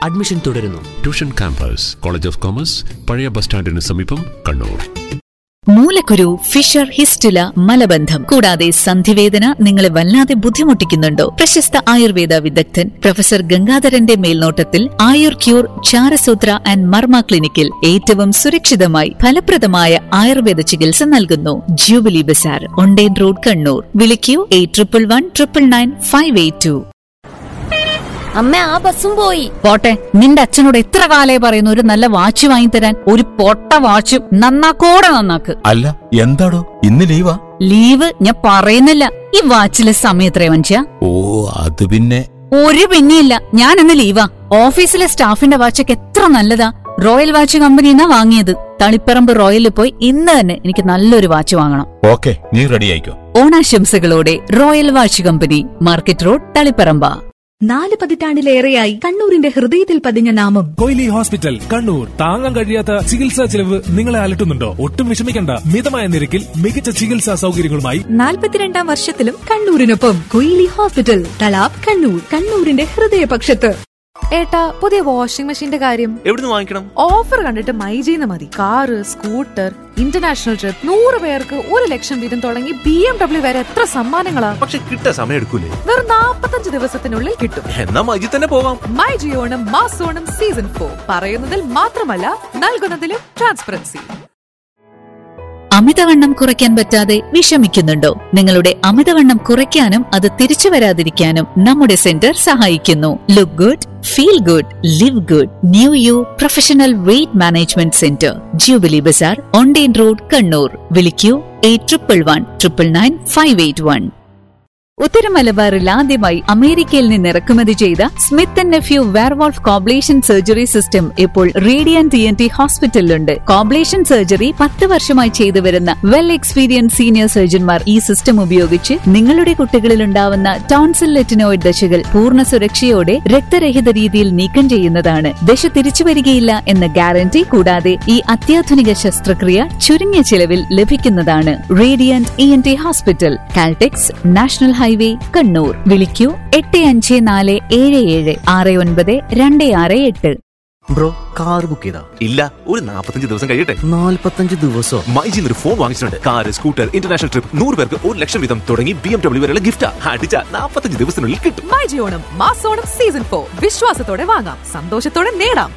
admission തുടരുന്നു tuition campus college of commerce പഴയ bus സ്റ്റാൻഡിന് സമീപം കണ്ണൂർ മൂലക്കുരു ഫിഷർ ഹിസ്റ്റുല മലബന്ധം കൂടാതെ സന്ധിവേദന നിങ്ങളെ വല്ലാതെ ബുദ്ധിമുട്ടിക്കുന്നുണ്ടോ പ്രശസ്ത ആയുർവേദ വിദഗ്ധൻ പ്രൊഫസർ ഗംഗാധരന്റെ മേൽനോട്ടത്തിൽ ആയുർ ക്യൂർ ചാരസൂത്ര ആൻഡ് മർമ്മ ക്ലിനിക്കിൽ ഏറ്റവും സുരക്ഷിതമായി ഫലപ്രദമായ ആയുർവേദ ചികിത്സ നൽകുന്നു jubilee bazaar Onden road Kannur വിളിക്കൂ eight triple one triple nine five eight two അമ്മ ആ ബസ്സും പോയി പോട്ടെ നിന്റെ അച്ഛനോട് എത്ര കാലേ പറയുന്നു ഒരു നല്ല വാച്ച് വാങ്ങിത്തരാൻ ഒരു പൊട്ട വാച്ചും നന്നാക്കോടെ നന്നാക്ക് അല്ല എന്താടോ ഇന്ന് ലീവാ ലീവ് ഞാൻ പറയുന്നില്ല ഈ വാച്ചിലെ സമയം എത്രയാ മനുഷ്യ ഓ അത് പിന്നെ ഒരു പിന്നെയില്ല ഞാൻ ഇന്ന് ലീവാ ഓഫീസിലെ സ്റ്റാഫിന്റെ വാച്ചൊക്കെ എത്ര നല്ലതാ റോയൽ വാച്ച് കമ്പനിന്നാ വാങ്ങിയത് തളിപ്പറമ്പ് റോയലിൽ പോയി ഇന്ന് തന്നെ എനിക്ക് നല്ലൊരു വാച്ച് വാങ്ങണം ഓക്കെ നീ റെഡി ആയിക്കോ ഓണാശംസകളോടെ royal watch company market road Taliparamba നാല് പതിറ്റാണ്ടിലേറെയായി കണ്ണൂരിന്റെ ഹൃദയത്തിൽ പതിഞ്ഞ നാമം കൊയിലി ഹോസ്പിറ്റൽ കണ്ണൂർ താങ്ങാൻ കഴിയാത്ത ചികിത്സാ ചെലവ് നിങ്ങളെ അലട്ടുന്നുണ്ടോ ഒട്ടും വിഷമിക്കണ്ട മിതമായ നിരക്കിൽ മികച്ച ചികിത്സാ സൗകര്യങ്ങളുമായി നാൽപ്പത്തിരണ്ടാം വർഷത്തിലും കണ്ണൂരിനൊപ്പം കൊയിലി ഹോസ്പിറ്റൽ തലാബ് കണ്ണൂർ കണ്ണൂരിന്റെ ഹൃദയപക്ഷത്ത് ഏട്ടാ പുതിയ വാഷിംഗ് മെഷീന്റെ കാര്യം എവിടുന്ന് വാങ്ങിക്കണം ഓഫർ കണ്ടിട്ട് മൈജീന്ന് മതി കാറ് സ്കൂട്ടർ ഇന്റർനാഷണൽ ട്രിപ്പ് നൂറ് പേർക്ക് ഒരു ലക്ഷം വീതം തുടങ്ങി ബി എം ഡബ്ല്യു വരെ എത്ര സമ്മാനങ്ങളാ പക്ഷെ കിട്ടാൻ സമയം എടുക്കൂലേ വെറും നാപ്പത്തഞ്ച് ദിവസത്തിനുള്ളിൽ കിട്ടും എന്നാ മജി തന്നെ പോവാം മൈ ജിയോണം മാസോണം സീസൺ ഫോർ പറയുന്നതിൽ മാത്രമല്ല നൽകുന്നതിലും ട്രാൻസ്പെറൻസി അമിതവണ്ണം കുറയ്ക്കാൻ പറ്റാതെ വിഷമിക്കുന്നുണ്ടോ നിങ്ങളുടെ അമിതവണ്ണം കുറയ്ക്കാനും അത് തിരിച്ചു വരാതിരിക്കാനും നമ്മുടെ സെന്റർ സഹായിക്കുന്നു look good feel good live good new you professional weight management centre jubilee bazaar online road Kannur വിളിക്കൂ eight triple one triple nine five eight one ഉത്തര മലബാറിൽ ആദ്യമായി അമേരിക്കയിൽ നിന്ന് ഇറക്കുമതി ചെയ്ത Smith and Nephew werewolf coblation surgery system ഇപ്പോൾ radiant T N T ഹോസ്പിറ്റലിലുണ്ട് കോബ്ലേഷൻ സർജറി പത്ത് വർഷമായി ചെയ്തു വരുന്ന വെൽ എക്സ്പീരിയൻസ് സീനിയർ സർജൻമാർ ഈ സിസ്റ്റം ഉപയോഗിച്ച് നിങ്ങളുടെ കുട്ടികളിൽ ഉണ്ടാവുന്ന ടോൺസിൽ ലെറ്റിനോയിഡ് ദശകൾ പൂർണ്ണ സുരക്ഷയോടെ രക്തരഹിത രീതിയിൽ നീക്കം ചെയ്യുന്നതാണ് ദശ തിരിച്ചു വരികയില്ല എന്ന ഗ്യാരണ്ടി കൂടാതെ ഈ അത്യാധുനിക ശസ്ത്രക്രിയ ചുരുങ്ങിയ ചിലവിൽ ലഭിക്കുന്നതാണ് radiant E N T hospital Caltex national highway Kannur വിളിക്കൂ എട്ട് അഞ്ച് നാല് ഏഴ് ഏഴ് ആറ് ഒൻപത് രണ്ട് ആറ് എട്ട് ബ്രോ കാർ ബുക്ക് ചെയ്താ ഇല്ല ഒരു നാപ്പത്തഞ്ച് ദിവസം കഴിയട്ടെ നാല്പത്തഞ്ച് ദിവസോ മൈജിന്ന് ഒരു ഫോൺ വാങ്ങിച്ചിട്ടുണ്ട് കാർ സ്കൂട്ടർ ഇന്റർനാഷണൽ ട്രിപ്പ് നൂറ് പേർക്ക് ഒരു ലക്ഷം വീതം തുടങ്ങി ബി എം ഡബ്ല്യു വരെയുള്ള ഗിഫ്റ്റ് അടിച്ച നാപ്പത്തഞ്ച് ദിവസത്തിനുള്ളിൽ കിട്ടും മൈ ജിയോണം മാസോണം സീസൺ ഫോർ വിശ്വാസത്തോടെ വാങ്ങാം സന്തോഷത്തോടെ നേടാം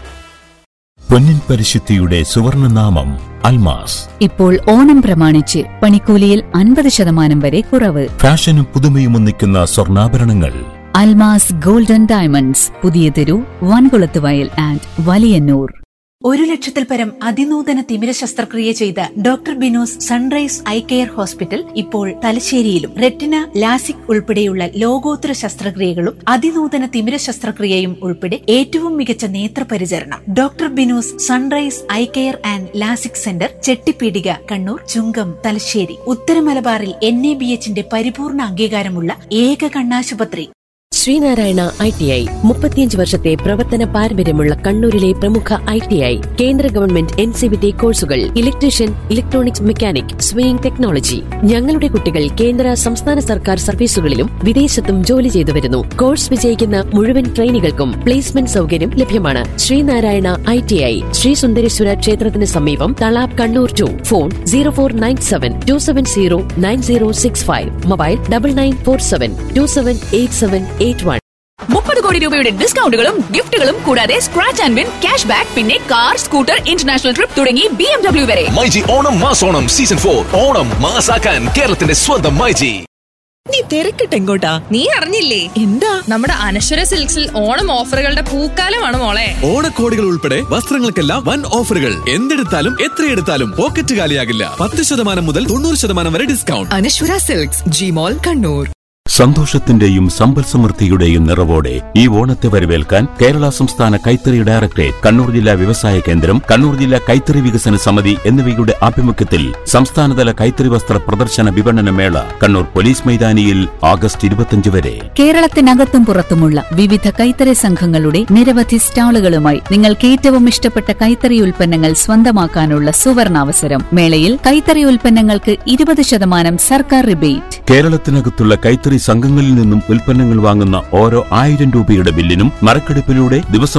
പൊന്നിൻ പരിശുദ്ധിയുടെ സുവർണനാമം അൽമാസ് ഇപ്പോൾ ഓണം പ്രമാണിച്ച് പണിക്കൂലിയിൽ അൻപത് ശതമാനം വരെ കുറവ് ഫാഷനും പുതുമയും ഒന്നിക്കുന്ന സ്വർണ്ണാഭരണങ്ങൾ അൽമാസ് ഗോൾഡൻ ഡയമണ്ട്സ് പുതിയ തെരു വൻകുളത്ത് വയൽ ആൻഡ് വലിയന്നൂർ ഒരു ലക്ഷത്തിൽ പരം അതിനൂതന തിമിര ശസ്ത്രക്രിയ ചെയ്ത doctor Binos sunrise eye care hospital ഇപ്പോൾ തലശ്ശേരിയിലും റെറ്റിന ലാസിക് ഉൾപ്പെടെയുള്ള ലോകോത്തര ശസ്ത്രക്രിയകളും അതിനൂതന തിമിര ശസ്ത്രക്രിയയും ഉൾപ്പെടെ ഏറ്റവും മികച്ച നേത്രപരിചരണം doctor Binos sunrise eye care and LASIK centre Chettipeedika Kannur Chungam Thalassery ഉത്തര മലബാറിൽ എൻ എ ബി എച്ചിന്റെ പരിപൂർണ അംഗീകാരമുള്ള ഏക കണ്ണാശുപത്രി ശ്രീനാരായണ ഐ ടി ഐ മുപ്പത്തിയഞ്ച് വർഷത്തെ പ്രവർത്തന പാരമ്പര്യമുള്ള കണ്ണൂരിലെ പ്രമുഖ ഐ ടി ഐ കേന്ദ്ര government N C V T കോഴ്സുകൾ electrician electronics mechanic swing technology ഞങ്ങളുടെ കുട്ടികൾ കേന്ദ്ര സംസ്ഥാന സർക്കാർ സർവീസുകളിലും വിദേശത്തും ജോലി ചെയ്തു വരുന്നു കോഴ്സ് വിജയിക്കുന്ന മുഴുവൻ ട്രെയിനികൾക്കും പ്ലേസ്മെന്റ് സൗകര്യം ലഭ്യമാണ് Sreenarayana I T I Sree Sundareshwara ക്ഷേത്രത്തിന് സമീപം Thalap Kannur two phone zero four nine seven two seven zero nine zero six five mobile double nine four seven two seven eight seven eight one മുപ്പത് കോടി രൂപയുടെ ഡിസ്കൗണ്ടുകളും ഗിഫ്റ്റുകളും കൂടാതെ scratch and win cash back പിന്നെ car scooter international trip തുടങ്ങി B M W വരെ myG Onam മാസോണം സീസൺ ഫോർ ഓണം മാസാക്കാൻ കേരളത്തിന്റെ സ്വന്തം മൈജി നീ തിരക്കിട്ട് എങ്ങോട്ടാ നീ അറിഞ്ഞില്ലേ എന്താ നമ്മുടെ അനശ്വര സിൽക്സിൽ ഓണം ഓഫറുകളുടെ പൂക്കാലമാണ് മോളെ ഓണക്കോടികൾ ഉൾപ്പെടെ വസ്ത്രങ്ങൾക്കെല്ലാം വൻ ഓഫറുകൾ എന്തെടുത്താലും എത്രയെടുത്താലും പോക്കറ്റ് കാലിയാകില്ല പത്ത് ശതമാനം മുതൽ തൊണ്ണൂറ് ശതമാനം വരെ ഡിസ്കൗണ്ട് അനശ്വര സിൽക്സ് ജിമോൾ കണ്ണൂർ സന്തോഷത്തിന്റെയും സമ്പൽ സമൃദ്ധിയുടെയും നിറവോടെ ഈ ഓണത്തെ വരവേൽക്കാൻ കേരള സംസ്ഥാന കൈത്തറി ഡയറക്ടറേറ്റ് കണ്ണൂർ ജില്ലാ വ്യവസായ കേന്ദ്രം കണ്ണൂർ ജില്ലാ കൈത്തറി വികസന സമിതി എന്നിവയുടെ ആഭിമുഖ്യത്തിൽ സംസ്ഥാനതല കൈത്തറി വസ്ത്ര പ്രദർശന വിപണന മേള കണ്ണൂർ പോലീസ് മൈതാനിയിൽ ആഗസ്റ്റ് ഇരുപത്തിയഞ്ച് വരെ കേരളത്തിനകത്തും പുറത്തുമുള്ള വിവിധ കൈത്തറി സംഘങ്ങളുടെ നിരവധി സ്റ്റാളുകളുമായി നിങ്ങൾക്ക് ഏറ്റവും ഇഷ്ടപ്പെട്ട കൈത്തറി ഉൽപ്പന്നങ്ങൾ സ്വന്തമാക്കാനുള്ള സുവർണാവസരം മേളയിൽ കൈത്തറി ഉൽപ്പന്നങ്ങൾക്ക് ഇരുപത് ശതമാനം സർക്കാർ റിബേറ്റ് കേരളത്തിനകത്തുള്ള കൈത്തറി സംഘങ്ങളിൽ നിന്നും ഉൽപ്പന്നങ്ങൾ വാങ്ങുന്ന ഓരോ ആയിരം രൂപയുടെ ബില്ലിനും മറക്കെടുപ്പിലൂടെ ദിവസം